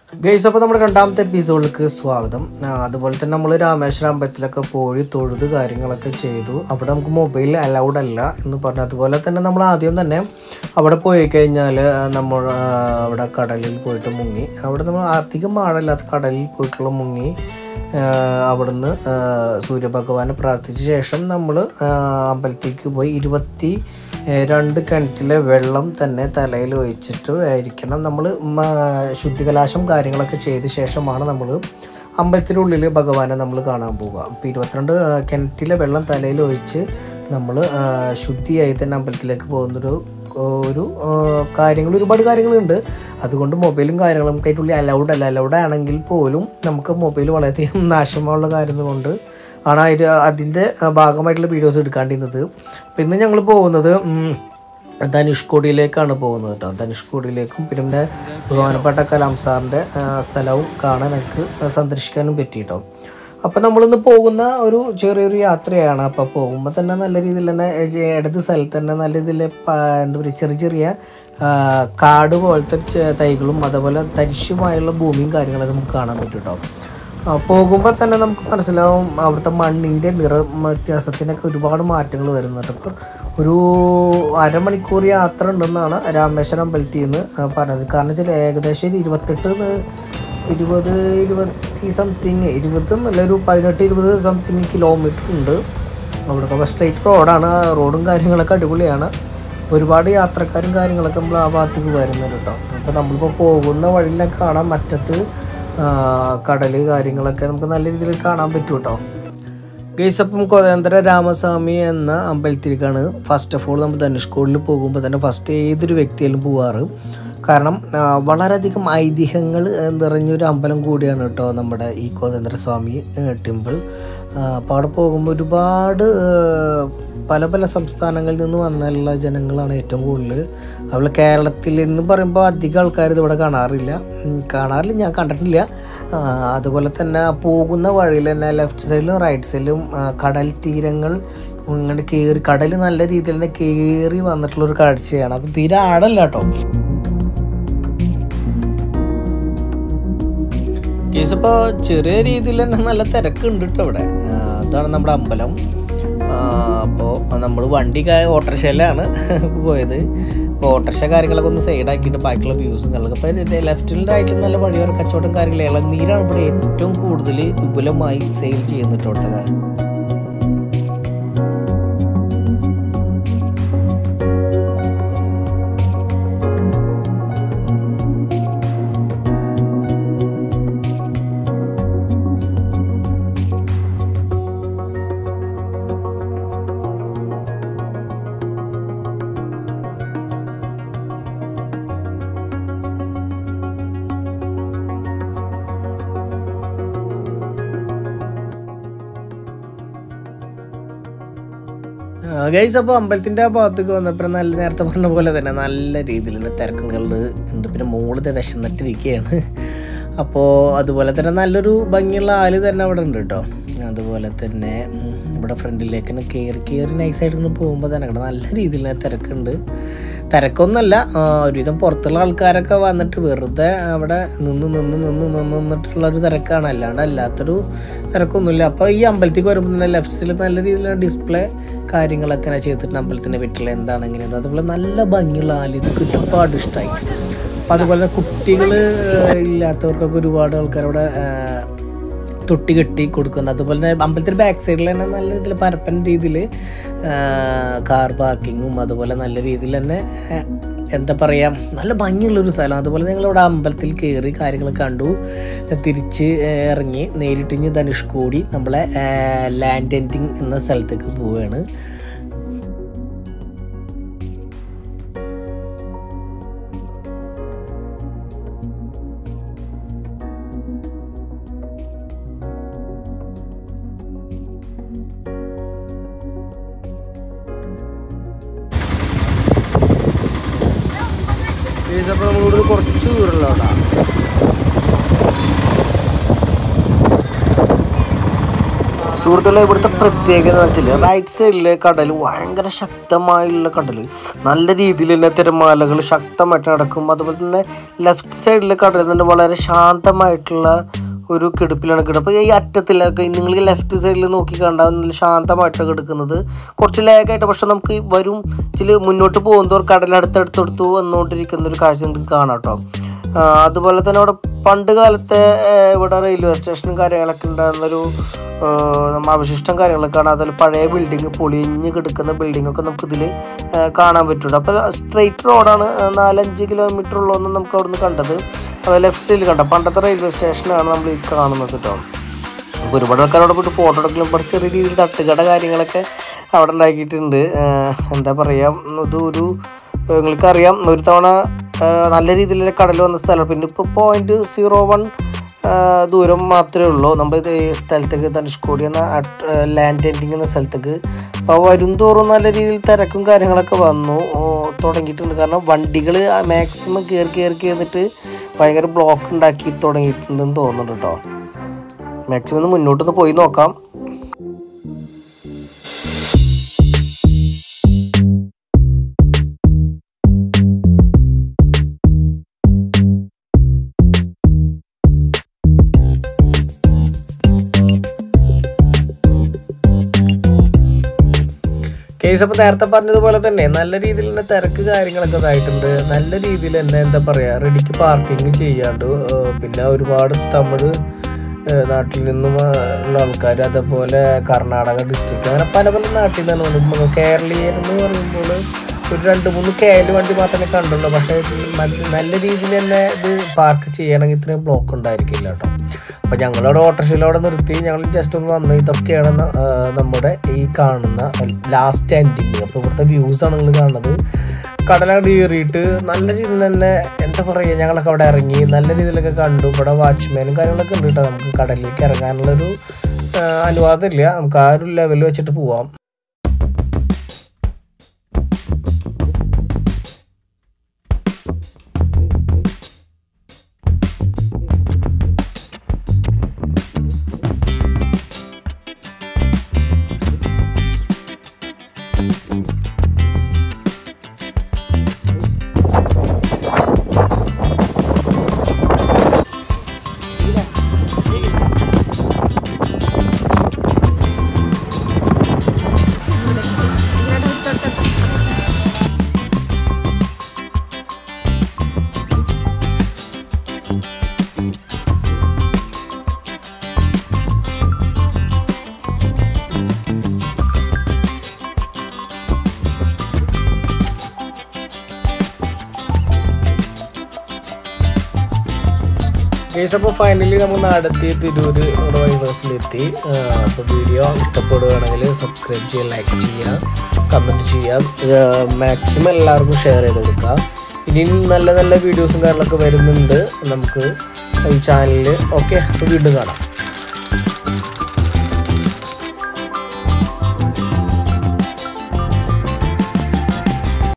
guys അപ്പോൾ നമ്മുടെ രണ്ടാമത്തെ എപ്പിസോഡിലേക്ക് സ്വാഗതം ആ, അതുപോലെ തന്നെ നമ്മൾ രാമേശ്വരം അമ്പലത്തിലൊക്കെ പോയി തൊഴുത് കാര്യങ്ങളൊക്കെ ചെയ്തു അവിടെ നമുക്ക് മൊബൈൽ അലൗഡ് അല്ല എന്ന് പറഞ്ഞു അതുപോലെ തന്നെ നമ്മൾ ആദ്യം തന്നെ അവിടെ പോയി കഴിഞ്ഞാൽ നമ്മൾ ആ, അവിടെ കടലിൽ പോയിട്ട് മുങ്ങി അവിടെ നമ്മൾ അധികം ആഴമില്ലാത്ത കടലിൽ പോയിട്ടുള്ള മുങ്ങി ആ, അവിടുന്ന് ആ, സൂര്യഭഗവാനെ പ്രാർത്ഥിച്ച ശേഷം നമ്മൾ അമ്പലത്തേക്ക് പോയി ഇരുപത്തി ഏ, രണ്ട് കിണറ്റിലെ വെള്ളം തന്നെ തലയിൽ ഒഴിച്ചിട്ട് ആയിരിക്കണം നമ്മൾ ശുദ്ധികലാശം കാര്യങ്ങളൊക്കെ ചെയ്ത ശേഷമാണ് നമ്മൾ അമ്പലത്തിനുള്ളിൽ ഭഗവാനെ നമ്മൾ കാണാൻ പോവുക അപ്പോൾ ഇരുപത്തിരണ്ട് ആ, കിണറ്റിലെ വെള്ളം തലയിൽ ഒഴിച്ച് നമ്മൾ ശുദ്ധിയായി തന്നെ അമ്പലത്തിലേക്ക് പോകുന്നൊരു ഒരു കാര്യങ്ങൾ ഒരുപാട് കാര്യങ്ങളുണ്ട് അതുകൊണ്ട് മൊബൈലും കാര്യങ്ങളും നമുക്ക് അതിൻ്റെ ഉള്ളിൽ അലൗഡ് അല്ല അലൗഡ് ആണെങ്കിൽ പോലും നമുക്ക് മൊബൈൽ വളരെയധികം നാശമുള്ള കാര്യം കൊണ്ട് ആണ് അതിന് അതിൻ്റെ ഭാഗമായിട്ടുള്ള വീഡിയോസ് എടുക്കാണ്ടിരുന്നത് അപ്പോൾ ഇന്ന് ഞങ്ങൾ പോകുന്നത് ഉം, ധനുഷ്കോടിയിലേക്കാണ് പോകുന്നത് കേട്ടോ ധനുഷ്കോടിയിലേക്കും പിന്നെ ബഹുമാനപ്പെട്ട കലാം സാറിൻ്റെ ആ, സ്ഥലവും കാണാൻ നമുക്ക് സന്ദർശിക്കാനും പറ്റി കേട്ടോ അപ്പോൾ നമ്മളിന്ന് പോകുന്ന ഒരു ചെറിയൊരു യാത്രയാണ് അപ്പോൾ പോകുമ്പോൾ തന്നെ നല്ല രീതിയിൽ തന്നെ ഏ, ഇടത് സ്ഥലത്ത് തന്നെ നല്ല രീതിയിൽ പ- എന്താ പറയുക ചെറിയ ചെറിയ ആ, കാട് പോലത്തെ ചെ- തൈകളും അതേപോലെ തരിശുമായുള്ള ഭൂമിയും കാര്യങ്ങളൊക്കെ നമുക്ക് കാണാൻ പറ്റും കേട്ടോ ആ, പോകുമ്പോൾ തന്നെ നമുക്ക് മനസ്സിലാവും അവിടുത്തെ മണ്ണിൻ്റെ നിറ വ്യത്യാസത്തിനൊക്കെ ഒരുപാട് മാറ്റങ്ങൾ വരുന്നുണ്ട് അപ്പോൾ ഒരു അരമണിക്കൂർ യാത്ര ഉണ്ടെന്നാണ് രാമേശ്വരം അമ്പലത്തിൽ നിന്ന് ആ, പറഞ്ഞത് കാരണം വെച്ചാൽ ഏകദേശം ഒരു ഇരുപത്തെട്ട് ന്ന് ഇരുപത് ഇരുപത്തി സംതിങ് ഇരുപത് എന്നല്ല ഒരു പതിനെട്ട് ഇരുപത് സംതിങ് കിലോമീറ്റർ ഉണ്ട് അവിടുത്തെ സ്ട്രെയിറ്റ് റോഡാണ് റോഡും കാര്യങ്ങളൊക്കെ അടിപൊളിയാണ് ഒരുപാട് യാത്രക്കാരും കാര്യങ്ങളൊക്കെ നമ്മൾ ആ ഭാഗത്തേക്ക് വരുന്നുണ്ട് കേട്ടോ അപ്പോൾ നമ്മളിപ്പോൾ പോകുന്ന വഴിയിലൊക്കെ കാണാൻ മറ്റത്ത് കടൽ കാര്യങ്ങളൊക്കെ നമുക്ക് നല്ല രീതിയിൽ കാണാൻ പറ്റും കേട്ടോ ഗൈസ് അപ്പം കൊതേന്ദ്ര രാമസ്വാമി എന്ന അമ്പലത്തിലേക്കാണ് ഫസ്റ്റ് ഓഫ് ഓൾ നമ്മൾ ധനുഷ്കോടിൽ പോകുമ്പോൾ തന്നെ ഫസ്റ്റ് ഏതൊരു വ്യക്തിയിലും പോവാറ് കാരണം ആ, വളരെയധികം ഐതിഹ്യങ്ങൾ നിറഞ്ഞൊരു അമ്പലം കൂടിയാണ് കേട്ടോ നമ്മുടെ ഈ കോതേന്ദ്ര സ്വാമി ടെമ്പിൾ അപ്പോൾ അവിടെ പോകുമ്പോൾ ഒരുപാട് ആ, പല പല സംസ്ഥാനങ്ങളിൽ നിന്ന് വന്നുള്ള ജനങ്ങളാണ് ഏറ്റവും കൂടുതൽ അതുപോലെ കേരളത്തിൽ എന്ന് പറയുമ്പോൾ അധികം ആൾക്കാർ ഇതിവിടെ കാണാറില്ല ഉം, കാണാറില്ല ഞാൻ കണ്ടിട്ടില്ല ആ, അതുപോലെ തന്നെ പോകുന്ന വഴിയിൽ തന്നെ ലെഫ്റ്റ് സൈഡിലും റൈറ്റ് സൈഡിലും ആ, കടൽ തീരങ്ങൾ ഇങ്ങനെ കയറി കടൽ നല്ല രീതിയിൽ തന്നെ കയറി വന്നിട്ടുള്ളൊരു കാഴ്ചയാണ് അപ്പം തീരെ ആടല്ല കേട്ടോ കേസ് ഇപ്പോൾ ചെറിയ രീതിയിൽ തന്നെ നല്ല തിരക്കുണ്ട് കേട്ടോ ഇവിടെ ആ, അതാണ് നമ്മുടെ അമ്പലം അപ്പോൾ നമ്മൾ വണ്ടി ഓട്ടോറിക്ഷയിലാണ് പോയത് അപ്പോൾ ഓട്ടോറിക്ഷ കാര്യങ്ങളൊക്കെ ഒന്ന് സൈഡാക്കിയിട്ട് ബാക്കിയുള്ള വ്യൂസും കാര്യങ്ങളൊക്കെ അപ്പോൾ ലെഫ്റ്റിലും റൈറ്റിലും നല്ല വഴിയോര കച്ചവടം കാര്യങ്ങൾ ഇളനീരാണ് ഇവിടെ ഏറ്റവും കൂടുതൽ വിപുലമായി സെയിൽ ചെയ്യുന്നിട്ട് ഇവിടുത്തെ കാര്യം ഗൈസ് അപ്പോൾ അമ്പലത്തിൻ്റെ ആ ഭാഗത്തേക്ക് വന്നപ്പോൾ നല്ല നേരത്തെ പറഞ്ഞ പോലെ തന്നെ നല്ല രീതിയിലുള്ള തിരക്കുകൾ ഉണ്ട് പിന്നെ മോള് വിശന്നിട്ടിരിക്കുകയാണ് അപ്പോൾ അതുപോലെ തന്നെ നല്ലൊരു ഭംഗിയുള്ള ആല് തന്നെ അവിടെ ഉണ്ട് കേട്ടോ അതുപോലെ തന്നെ ഉം, ഇവിടെ ഫ്രണ്ടിലേക്ക് തന്നെ കയറി കയറി നൈസായിട്ട് ഇങ്ങനെ പോകുമ്പോൾ തന്നെ അവിടെ നല്ല രീതിയിൽ തിരക്കുണ്ട് തിരക്കൊന്നുമല്ല ആ, ഒരുവിധം പുറത്തുള്ള ആൾക്കാരൊക്കെ വന്നിട്ട് വെറുതെ അവിടെ നിന്ന് നിന്ന് നിന്ന് നിന്ന് നിന്നിട്ടുള്ള ഒരു തിരക്കാണ് അല്ലാണ്ട് അല്ലാത്തൊരു തിരക്കൊന്നുമില്ല അപ്പോൾ ഈ അമ്പലത്തേക്ക് വരുമ്പോൾ തന്നെ ലെഫ്റ്റ് സൈഡിൽ നല്ല രീതിയിലുള്ള ഡിസ്പ്ലേ കാര്യങ്ങളൊക്കെ ഇങ്ങനെ ചെയ്തിട്ട് അമ്പലത്തിൻ്റെ വീട്ടിൽ എന്താണ് എങ്ങനെയാണ് അതുപോലെ നല്ല ഭംഗിയുള്ള ആല് ഇത് ഒരുപാട് ഇഷ്ടമായി അപ്പോൾ അതുപോലെ കുട്ടികൾ ഇല്ലാത്തവർക്കൊക്കെ ഒരുപാട് ആൾക്കാർ അവിടെ ആ, തൊട്ടി കെട്ടി കൊടുക്കുന്നത് അതുപോലെ തന്നെ അമ്പലത്തിൻ്റെ ബാക്ക് സൈഡിൽ തന്നെ നല്ല രീതിയിൽ പരപ്പൻ രീതിയിൽ കാർ പാർക്കിങ്ങും അതുപോലെ നല്ല രീതിയിൽ തന്നെ ആ, എന്താ പറയുക നല്ല ഭംഗിയുള്ളൊരു സ്ഥലം അതുപോലെ ഞങ്ങളിവിടെ അമ്പലത്തിൽ കയറി കാര്യങ്ങൾ കണ്ടു തിരിച്ച് ആ, ഇറങ്ങി നേരിട്ടിഞ്ഞ് ധനുഷ്കോടി നമ്മളെ ലാൻഡ് എൻഡിങ് എന്ന സ്ഥലത്തേക്ക് പോവുകയാണ് അപ്പോൾ നമ്മളിവിടെ കുറച്ച് ദൂരമുള്ള അവിടെ സുഹൃത്തുക്കളെ ഇവിടുത്തെ പ്രത്യേകത എന്ന് വെച്ചാൽ റൈറ്റ് സൈഡിലെ കടൽ ഭയങ്കര ശക്തമായുള്ള കടൽ നല്ല രീതിയിൽ തന്നെ തിരമാലകൾ ശക്തമായിട്ട് നടക്കും അതുപോലെ തന്നെ ലെഫ്റ്റ് സൈഡിലെ കടൽ തന്നെ വളരെ ശാന്തമായിട്ടുള്ള ഒരു കിടപ്പിലാണ് കിടപ്പ് ഈ അറ്റത്തിലൊക്കെ നിങ്ങൾ ലെഫ്റ്റ് സൈഡിൽ നോക്കി കണ്ടാൽ നല്ല ശാന്തമായിട്ട് കിടക്കുന്നത് കുറച്ച് ലേഖായിട്ട് പക്ഷെ നമുക്ക് വരും ചില മുന്നോട്ട് പോകുന്നതോർ കടലടുത്തടുത്തടുത്ത് വന്നുകൊണ്ടിരിക്കുന്ന ഒരു കാഴ്ച നിങ്ങൾക്ക് കാണാം കേട്ടോ ആ, അതുപോലെ തന്നെ ഇവിടെ പണ്ട് കാലത്തെ ആ, ഇവിടെ റെയിൽവേ സ്റ്റേഷനും കാര്യങ്ങളൊക്കെ ഉണ്ടായിരുന്നൊരു ആ, നമ്മ അവശിഷ്ടം കാര്യങ്ങളൊക്കെ കാണാം അതുപോലെ പഴയ ബിൽഡിങ് പൊളിഞ്ഞ് കിടക്കുന്ന ബിൽഡിംഗ് ഒക്കെ നമുക്ക് ഇതിൽ കാണാൻ പറ്റുള്ളൂ അപ്പോൾ സ്ട്രെയിറ്റ് റോഡാണ് നാലഞ്ച് കിലോമീറ്റർ ഉള്ളതെന്ന് നമുക്ക് അവിടുന്ന് കണ്ടത് അത് ലെഫ്റ്റ് സൈഡിൽ കണ്ട പണ്ടത്തെ റെയിൽവേ സ്റ്റേഷനാണ് നമ്മൾ ഈ കാണുന്നത് കേട്ടോ അപ്പോൾ ഒരുപാട് ആൾക്കാർ അവിടെ പോയിട്ട് ഫോട്ടോ എടുക്കലും ഇവിടെ ചെറിയ രീതിയിൽ തട്ടുകട കാര്യങ്ങളൊക്കെ അവിടെ ഉണ്ടാക്കിയിട്ടുണ്ട് ആഹ് എന്താ പറയുക ഇത് ഒരു നിങ്ങൾക്കറിയാം ഒരു തവണ ആഹ് നല്ല രീതിയിൽ കടൽ വന്ന സ്ഥലം പിന്നെ ഇപ്പോൾ പോയിന്റ് സീറോ വൺ ദൂരം മാത്രമേ ഉള്ളൂ നമ്മൾ ഇത് ഈ സ്ഥലത്തേക്ക് ധനുഷ്കോടി എന്ന ലാൻഡ് എൻഡിങ് എന്ന സ്ഥലത്തേക്ക് അപ്പോൾ വരും തോറും നല്ല രീതിയിൽ തിരക്കും കാര്യങ്ങളൊക്കെ വന്നു ഓ, തുടങ്ങിയിട്ടുണ്ട് കാരണം വണ്ടികൾ മാക്സിമം കയറി കയറി കയറിയിട്ട് ഭയങ്കര ബ്ലോക്ക് ഉണ്ടാക്കി തുടങ്ങിയിട്ടുണ്ടെന്ന് തോന്നുന്നുണ്ട് കേട്ടോ മാക്സിമം ഒന്ന് മുന്നോട്ടൊന്ന് പോയി നോക്കാം കേസ് അപ്പോൾ നേരത്തെ പറഞ്ഞതുപോലെ തന്നെ നല്ല രീതിയിൽ തന്നെ തിരക്ക് കാര്യങ്ങളൊക്കെ ഇതായിട്ടുണ്ട് നല്ല രീതിയിൽ തന്നെ എന്താ പറയുക റെഡിക്ക് പാർക്കിംഗ് ചെയ്യാണ്ട് ഏഹ് പിന്നെ ഒരുപാട് തമിഴ് ഏഹ് നാട്ടിൽ നിന്നും ആ, ഉള്ള ആൾക്കാർ അതേപോലെ കർണാടക ഡിസ്ട്രിക്ട് അങ്ങനെ പല പല നാട്ടിൽ നിന്നാണ് വന്നത് കേരളീയർ എന്ന് പറയുമ്പോൾ ഒരു രണ്ട് മൂന്ന് കെ എൽ വണ്ടി മാത്രമേ കണ്ടുള്ളൂ പക്ഷേ ഇത് നല്ല- നല്ല രീതിയിൽ തന്നെ ഇത് പാർക്ക് ചെയ്യണമെങ്കിൽ ഇത്രയും ബ്ലോക്ക് ഉണ്ടായിരിക്കില്ല കേട്ടോ അപ്പോൾ ഞങ്ങളവിടെ ഓട്ടോറിക്ഷയിൽ അവിടെ നിർത്തി ഞങ്ങൾ ജസ്റ്റ് ഒന്ന് വന്നു ഇതൊക്കെയാണ് ന- ആ, നമ്മുടെ ഈ കാണുന്ന ലാസ്റ്റ് എൻഡിങ് അപ്പോൾ ഇവിടുത്തെ വ്യൂസ് ആണ് നിങ്ങൾ കാണുന്നത് കടലങ്ങട് കയറിയിട്ട് നല്ല രീതിയിൽ തന്നെ എന്താ പറയുക ഞങ്ങളൊക്കെ അവിടെ ഇറങ്ങി നല്ല രീതിയിലൊക്കെ കണ്ടു ഇവിടെ വാച്ച്മാനും കാര്യങ്ങളൊക്കെ ഉണ്ട് കേട്ടോ നമുക്ക് കടലിലേക്ക് ഇറങ്ങാനുള്ളൊരു ആ, അനുവാദമില്ല നമുക്ക് ആ ഒരു ലെവൽ വെച്ചിട്ട് പോവാം കേസ് അപ്പോൾ ഫൈനലി നമ്മൾ നടത്തി തിരൂര് നമ്മുടെ വൈവേഴ്സിലെത്തി അപ്പോൾ വീഡിയോ ഇഷ്ടപ്പെടുകയാണെങ്കിൽ സബ്സ്ക്രൈബ് ചെയ്യുക ലൈക്ക് ചെയ്യുക കമൻറ്റ് ചെയ്യാം മാക്സിമം എല്ലാവർക്കും ഷെയർ ചെയ്ത് കൊടുക്കുക ഇനിയും നല്ല നല്ല വീഡിയോസും കാര്യങ്ങളൊക്കെ വരുന്നുണ്ട് നമുക്ക് ഈ ചാനലിൽ ഓക്കെ അപ്പോൾ വീണ്ടും കാണാം